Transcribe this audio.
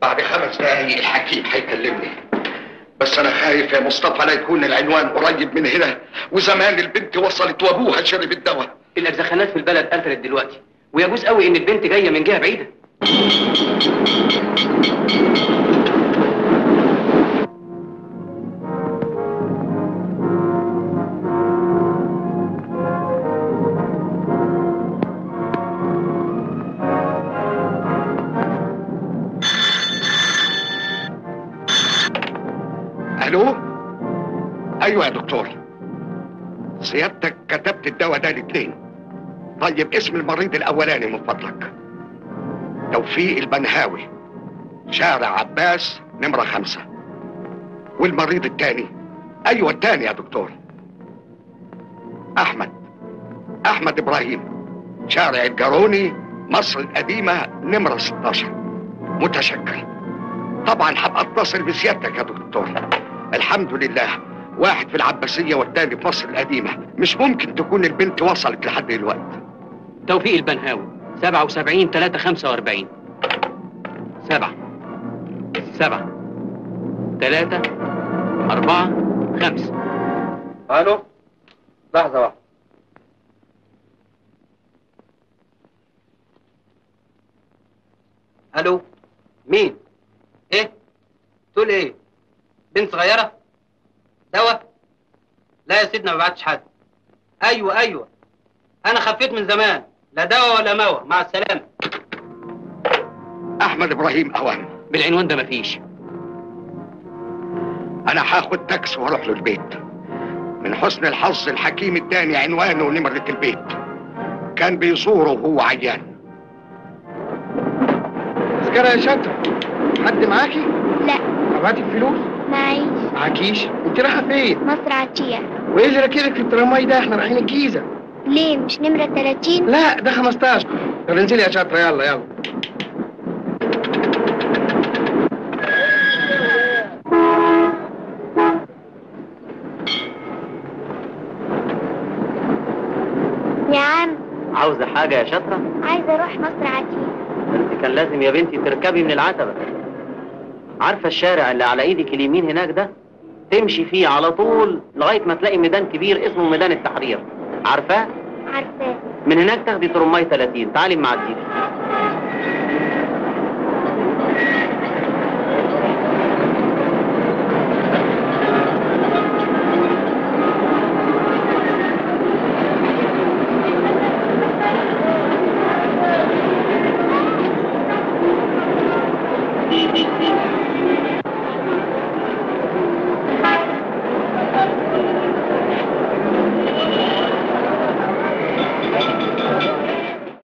بعد خمس دقايق الحكيم هيكلمني بس انا خايف يا مصطفى لا يكون العنوان قريب من هنا وزمان البنت وصلت وابوها شرب الدواء الاجزخانات في البلد قفلت دلوقتي ويجوز قوي ان البنت جايه من جهه بعيده الو ايوه يا دكتور سيادتك كتبت الدواء ده الاثنين طيب اسم المريض الاولاني من فضلك توفيق البنهاوي شارع عباس نمرة خمسة والمريض الثاني ايوه الثاني يا دكتور احمد احمد ابراهيم شارع الجاروني مصر القديمة نمرة 16 متشكر طبعا هبقى اتصل بسيادتك يا دكتور الحمد لله واحد في العباسية والتاني في مصر القديمة مش ممكن تكون البنت وصلت لحد دلوقتي توفيق البنهاوي 77 3 45 سبعة سبعة ثلاثة أربعة خمسة الو لحظه واحده الو مين ايه تقول ايه بنت صغيره دواء لا يا سيدنا ما بعتش حد ايوه ايوه انا خفيت من زمان لا دواء ولا موا مع السلامه احمد ابراهيم اوان بالعنوان ده مفيش انا هاخد تاكس واروح له البيت من حسن الحظ الحكيم اداني عنوانه ونمرة البيت كان بيزوره وهو عيان تذكرة يا شاطر حد معاكي؟ لا معاكي الفلوس؟ معيش معاكيش؟ انت رايحة فين؟ مصر عطية وايه اللي راكبك في التراماي ده؟ احنا رايحين الجيزة ليه مش نمرة 30 لا ده 15 يلا انزلي يا شاطرة يلا يلا يا عم عاوزة حاجة يا شاطرة؟ عايزة اروح مصر عطية انت كان لازم يا بنتي تركبي من العتبة عارفة الشارع اللي على ايدك اليمين هناك ده؟ تمشي فيه على طول لغاية ما تلاقي ميدان كبير اسمه ميدان التحرير عارفاه؟ عارفاه من هناك تاخدي ترماي 30 تعالي معديك